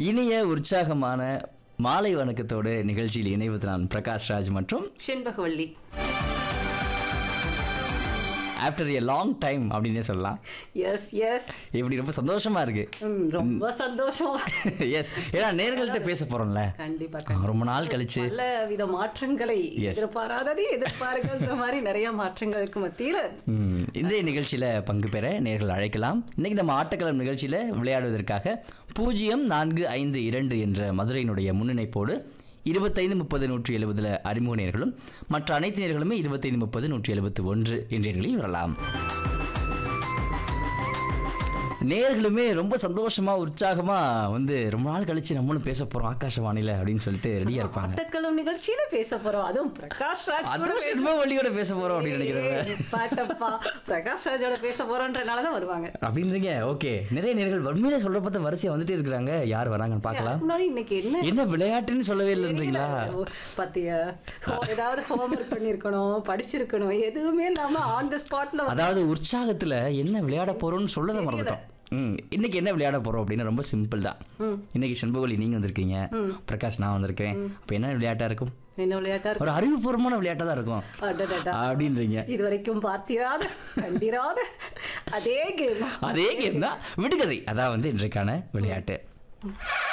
இனிய உற்சாகமான மாலை வணக்கத்தோடு நிகழ்ச்சியில் இணைவது நான் பிரகாஷ் ராஜ் மற்றும் Shenbagavalli after a long time அப்படின்னே சொல்லலாம் எஸ் எஸ் இப்படி ரொம்ப சந்தோஷமா இருக்கு ரொம்ப சந்தோஷம் எஸ் ஏன்னா நேர்கள்ட்ட பேச போறோம்ல கண்டிப்பா ரொம்ப நாள் கழிச்சு பல வித மாற்றங்களை Yes. எதிர்பாராததே எதிர்பாருங்கிற மாதிரி நிறைய மாற்றங்களுக்கு மத்தியில ம், இன்றைய நிகழ்ச்சியில பங்கு பெற நேர்கள் அழைக்கலாம் இன்னைக்கு நம்ம ஆட்டக்களம் நிகழ்ச்சியில விளையாடுவதற்காக பூஜ்ஜியம் நான்கு ஐந்து இரண்டு என்ற மதுரையினுடைய முன்னிணைப்போடு இருபத்தைந்து முப்பது நூற்றி எழுபதுல அறிமுக நேர்களும் மற்ற அனைத்து நேர்களுமே இருபத்தைந்து முப்பது நூற்றி எழுபத்தி ஒன்று என்ற எண்களில் வரலாம் நேர்களுமே ரொம்ப சந்தோஷமா உற்சாகமா வந்து ரொம்ப நாள் கழிச்சு நம்மளும் பேச போறோம் ஆகாஷவாணியில அப்படின்னு சொல்லிட்டு ரெடியா இருப்பாங்க ஆட்டக்களம் நிகழ்ச்சியில பேச போறோம் அதுவும் பிரகாஷ் ராஜ் கூட அதுவும் பேச- செல்வவள்ளியோட பேச போறோம் அப்படின்னு நினைக்கிறேன் ஏய், பாட்டப்பா பிரகாஷ் ராஜோட பேச போறோன்றனாலதான் வருவாங்க அப்படின்றீங்க ஓகே நிறைய நேர்கள் உண்மையிலே சொல்ற பார்த்த வரிசையா வந்துட்டே இருக்காங்க யார் வராங்கன்னு பார்க்கலாம் அதுக்கு முன்னாடி இன்னைக்கு என்ன என்ன விளையாட்டுன்னு சொல்லவே இல்லைன்றீங்களா ஓ, பாத்தியா ஹோ- ஏதாவது ஹோம்ஒர்க் பண்ணிருக்கணும் படிச்சிருக்கணும் எதுவுமே இல்லாம ஆன் த ஸ்பாட்ல அதாவது உற்சாகத்துல என்ன விளையாட போறோம்னு சொல்லத மறந்துட்டோம் ம் இன்னைக்கு என்ன விளையாட போறோம் அப்படின்னு ரொம்ப சிம்பிள் தான் இன்னைக்கு செண்பகோலி நீங்க வந்திருக்கீங்க பிரகாஷ் நான் வந்திருக்கேன் அப்ப என்ன விளையாட்டா இருக்கும் என்ன விளையாட்டா இருக்கு ஒரு அறிவுபூர்வமான விளையாட்டா தான் இருக்கும் அடடடா. அப்படின்றீங்க இதுவரைக்கும் பார்த்திராத கண்டிராத அதே கேம் அதே கேம் தான் விடுகதை அதான் வந்து இன்றைக்கான விளையாட்டு